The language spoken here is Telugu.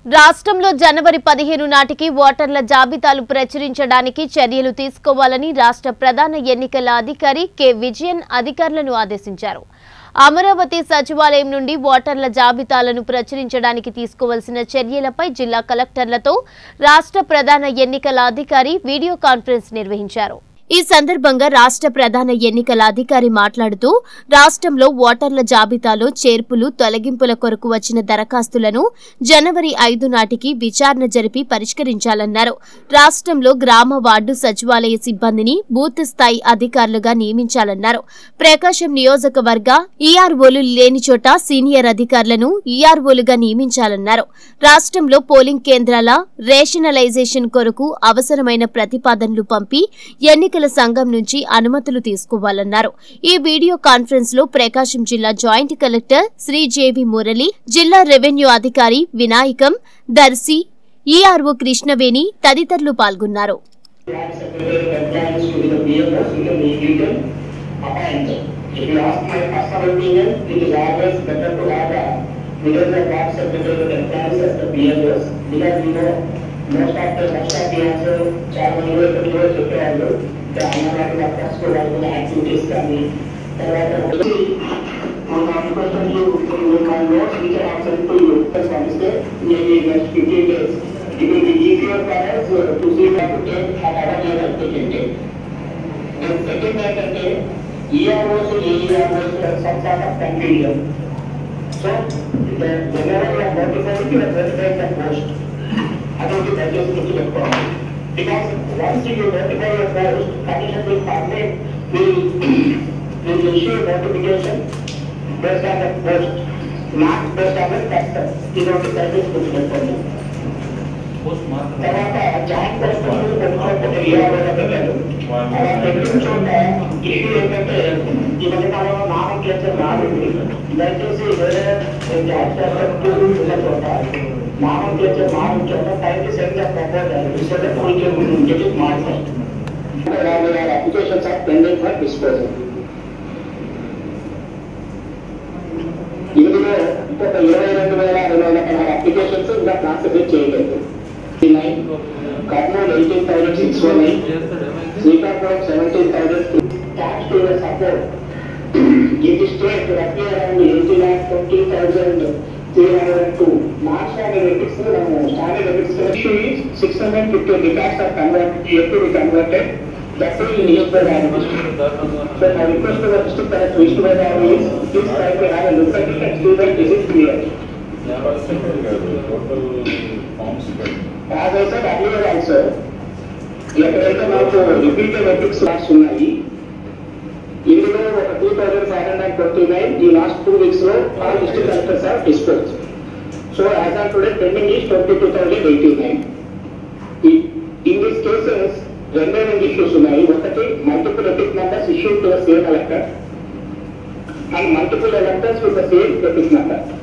రాష్ట్రంలో జనవరి పదిహేను నాటికి ఓటర్ల జాబితాలు ప్రచురించడానికి చర్యలు తీసుకోవాలని రాష్ట్ర ప్రధాన ఎన్నికల అధికారి కె విజయన్ అధికారులను ఆదేశించారు అమరావతి సచివాలయం నుండి ఓటర్ల జాబితాలను ప్రచురించడానికి తీసుకోవాల్సిన చర్యలపై జిల్లా కలెక్టర్లతో రాష్ట్ర ప్రధాన ఎన్నికల అధికారి వీడియో కాన్ఫరెన్స్ నిర్వహించారు ఈ సందర్భంగా రాష్ట్ర ప్రధాన ఎన్నికల అధికారి మాట్లాడుతూ రాష్ట్రంలో ఓటర్ల జాబితాలో చేర్పులు తొలగింపుల కొరకు వచ్చిన దరఖాస్తులను జనవరి ఐదు నాటికి విచారణ జరిపి పరిష్కరించాలన్నారు రాష్ట్రంలో గ్రామ వార్డు సచివాలయ సిబ్బందిని బూత్ స్థాయి అధికారులుగా నియమించాలన్నారు ప్రకాశం నియోజకవర్గ ఈఆర్ఓలు లేని చోట సీనియర్ అధికారులను ఈఆర్ఓలుగా నియమించాలన్నారు రాష్ట్రంలో పోలింగ్ కేంద్రాల రేషనలైజేషన్ కొరకు అవసరమైన ప్రతిపాదనలు పంపి ఎన్నికల సంఘం నుంచి అనుమతులు తీసుకోవాలన్నారు ఈ వీడియో కాన్ఫరెన్స్ లో ప్రకాశం జిల్లా joint collector Shri JV Murali జిల్లా రెవెన్యూ అధికారి వినాయకం దర్శి ఈఆర్ఓ కృష్ణవేణి తదితరులు పాల్గొన్నారు Black secretary compliance to the BMS, you can, you can appoint. If you ask my personal opinion, it is always better to have a middle of black secretary compliance as the BMS, because you know, most of the, most of the answer, చాలా మంది ఇక్కడ కూడా చెప్పేవాళ్ళు, the అన్నవారి వర్కర్స్ కూడా వాళ్ళ యాక్టివిటీస్ కానీ, తర్వాత మన questions you, you can notes, we can answer to you, just పంపిస్తే, maybe next fifteen days, it will be easier for us uh, to see what to take at our level to take. The second ఏంటంటే EROs, AEROs, some sort of confusion. So, the whenever you are notifying, you are verifying the post. అదొకటి దయచేసి గుర్తుపెట్టుకోవాలి. Because once you notify your post, commission will permit, will, will issue notification based on the post, not based on the custom. ఇదొకటి దయచేసి గుర్తుపెట్టుకోండి. తర్వాత జాయింట్ కలెక్టర్ కొనుక్కోకపోతే ఏఆర్ఓ పెట్టారు అలా పెట్టిన చోట ఇష్యూ ఏంటంటే ఈ మధ్య కాలంలో నామక్లేచర్ మారింది దయచేసి వేరే జాయింట్ కలెక్టర్ ఉన్న చోట నామక్లేచర్ మారిన చోట time send proposal so that we can get it mark first applications are pending for disposal ఇందులో ఇంకొక ఇరవై రెండు వేల రెండు వందల పదహారు అప్లికేషన్స్ ఇంకా ప్రాసెస్ చేయలేదు Kurnool eighteen thousand six one eight Srikakulam seventeen thousand tax to support in the state to appear around eighty lakh twenty thousand three hundred and two. Not standard ethics, no, standard ethics issue is six hundred fifty records are converted, yet to be converted. That's why in East Bengal. So my request to the district collector East Bengal is, please try to have a look at it and see that this is clear. As I said earlier also, ఎక్కడైతే నాకు రిపీటెడ్ ఎథిక్స్ క్లాస్ ఉన్నాయి ఇందులో ఒక two thousand five hundred and twenty nine ఈ లాస్ట్ టూ వీక్స్ లో all district collectors are dispose so as on today pending is twenty two thousand eighty nine in this cases రెండే రెండు ఇష్యూస్ ఉన్నాయి ఒకటి multiple EPIC numbers issue to the same collector and multiple electors with the same EPIC number